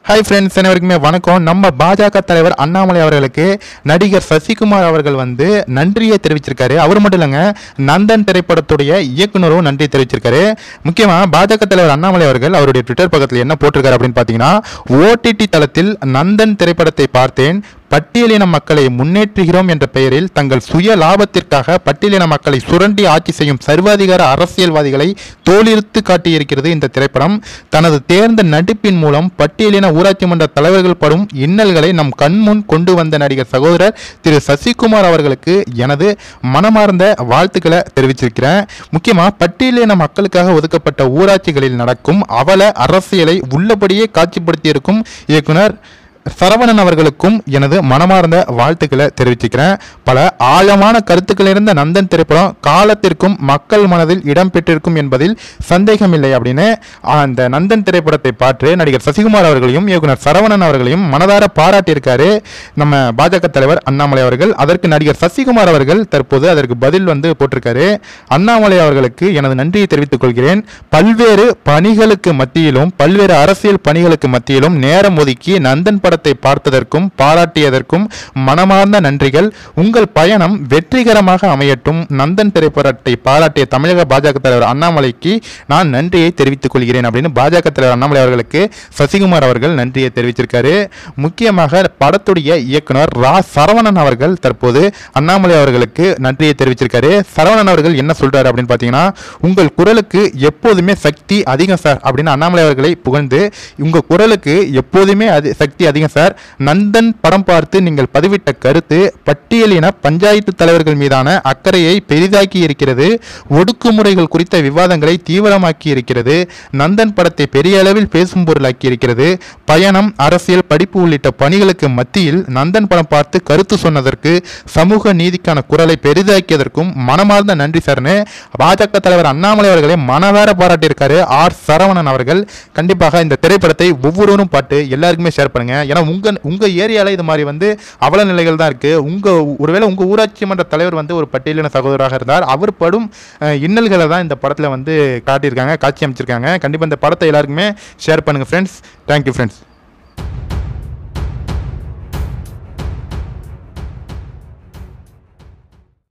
hi friends அனைவருக்குமே வணக்கம் நம்ம பாஜக தலைவர் அண்ணாமலை அவர்களுக்கு நடிகர் சசிகுமார் அவர்கள் வந்து நன்றியை தெரிவிச்சிருக்காரு அவர் மட்டும் இல்லைங்க நந்தன் திரைப்படத்துடைய இயக்குனரும் நன்றி தெரிவிச்சிருக்காரு முக்கியமாக பாஜக தலைவர் அண்ணாமலை அவர்கள் அவருடைய ட்விட்டர் பக்கத்தில் என்ன போட்டிருக்காரு அப்படின்னு பார்த்தீங்கன்னா ஓடிடி தளத்தில் நந்தன் திரைப்படத்தை பார்த்தேன் பட்டியலின மக்களை முன்னேற்றுகிறோம் என்ற பெயரில் தங்கள் சுய லாபத்திற்காக பட்டியலின மக்களை சுரண்டி ஆட்சி செய்யும் சர்வாதிகார அரசியல்வாதிகளை தோலிருத்து காட்டியிருக்கிறது இந்த திரைப்படம் தனது தேர்ந்த நடிப்பின் மூலம் பட்டியலின ஊராட்சி மன்ற தலைவர்கள் படும் இன்னல்களை நம் கண்முன் கொண்டு வந்த நடிகர் சகோதரர் திரு சசிகுமார் அவர்களுக்கு எனது மனமார்ந்த வாழ்த்துக்களை தெரிவிச்சிருக்கிறேன் முக்கியமாக பட்டியலின மக்களுக்காக ஒதுக்கப்பட்ட ஊராட்சிகளில் நடக்கும் அவல அரசியலை உள்ளபடியே காட்சிப்படுத்தியிருக்கும் இயக்குனர் சரவணன் அவர்களுக்கும் எனது மனமார்ந்த வாழ்த்துக்களை தெரிவிச்சுக்கிறேன் பல ஆழமான கருத்துக்கள் இருந்த நந்தன் திரைப்படம் காலத்திற்கும் மக்கள் மனதில் இடம்பெற்றிருக்கும் என்பதில் சந்தேகமில்லை அப்படின்னு அந்த நந்தன் திரைப்படத்தை பார்த்து நடிகர் சசிகுமார் அவர்களையும் இயக்குனர் சரவணன் அவர்களையும் மனதார பாராட்டியிருக்காரு நம்ம பாஜக தலைவர் அண்ணாமலை அவர்கள் அதற்கு நடிகர் சசிகுமார் அவர்கள் தற்போது அதற்கு பதில் வந்து போட்டிருக்காரு அண்ணாமலை அவர்களுக்கு எனது நன்றியை தெரிவித்துக் கொள்கிறேன் பல்வேறு பணிகளுக்கு மத்தியிலும் பல்வேறு அரசியல் பணிகளுக்கு மத்தியிலும் நேரம் ஒதுக்கி நந்தன் படத்தை பார்த்ததற்கும் பாராட்டியதற்கும் மனமார்ந்த நன்றிகள் உங்கள் பயணம் வெற்றிகரமாக அமையட்டும் நந்தன் திரைப்படத்தை பாராட்டிய தமிழக பாஜக தலைவர் அண்ணாமலைக்கு நான் நன்றியை தெரிவித்துக் கொள்கிறேன் அப்படின்னு பாஜக தலைவர் அண்ணாமலை அவர்களுக்கு சசிகுமார் அவர்கள் நன்றியை தெரிவிச்சிருக்காரு முக்கியமாக படத்துடைய இயக்குனர் ரா சரவணன் அவர்கள் தற்போது அண்ணாமலை அவர்களுக்கு நன்றியை தெரிவிச்சிருக்காரு சரவணன் அவர்கள் என்ன சொல்றாரு அப்படின்னு பார்த்தீங்கன்னா உங்கள் குரலுக்கு எப்போதுமே சக்தி அதிகம் சார் அப்படின்னு அண்ணாமலை அவர்களை புகழ்ந்து உங்க குரலுக்கு எப்போதுமே அது சக்தி அதிகம் சார் நந்தன் படம் பார்த்து நீங்கள் பதிவிட்ட கருத்து பட்டியலின பஞ்சாயத்து தலைவர்கள் மீதான அக்கறையை பெரிதாக்கி இருக்கிறது ஒடுக்குமுறைகள் குறித்த விவாதங்களை தீவிரமாக்கி இருக்கிறது நந்தன் படத்தை பெரிய அளவில் பேசும் பொருளாக்கி இருக்கிறது பயணம் அரசியல் படிப்பு உள்ளிட்ட பணிகளுக்கு மத்தியில் நந்தன் படம் பார்த்து கருத்து சொன்னதற்கு சமூக நீதிக்கான குரலை பெரிதாக்கியதற்கும் மனமார்ந்த நன்றி சார்னு பாஜக தலைவர் அண்ணாமலை அவர்களை மனதார பாராட்டியிருக்காரு ஆர் சரவணன் அவர்கள் கண்டிப்பாக இந்த திரைப்படத்தை ஒவ்வொருவரும் பாட்டு எல்லாருக்குமே ஷேர் பண்ணுங்க ஏன்னா உங்க உங்க ஏரியால இது மாதிரி வந்து அவல நிலைகள் தான் இருக்கு உங்க ஒருவேளை உங்க ஊராட்சி மன்ற தலைவர் வந்து ஒரு பட்டியலின சகோதரராக இருந்தார் அவர் படும் அஹ், இன்னல்களை தான் இந்த படத்துல வந்து காட்டியிருக்காங்க காட்சி அமைச்சிருக்காங்க கண்டிப்பா இந்த படத்தை எல்லாருக்குமே ஷேர் பண்ணுங்க ஃப்ரெண்ட்ஸ் தேங்க்யூ ஃப்ரெண்ட்ஸ்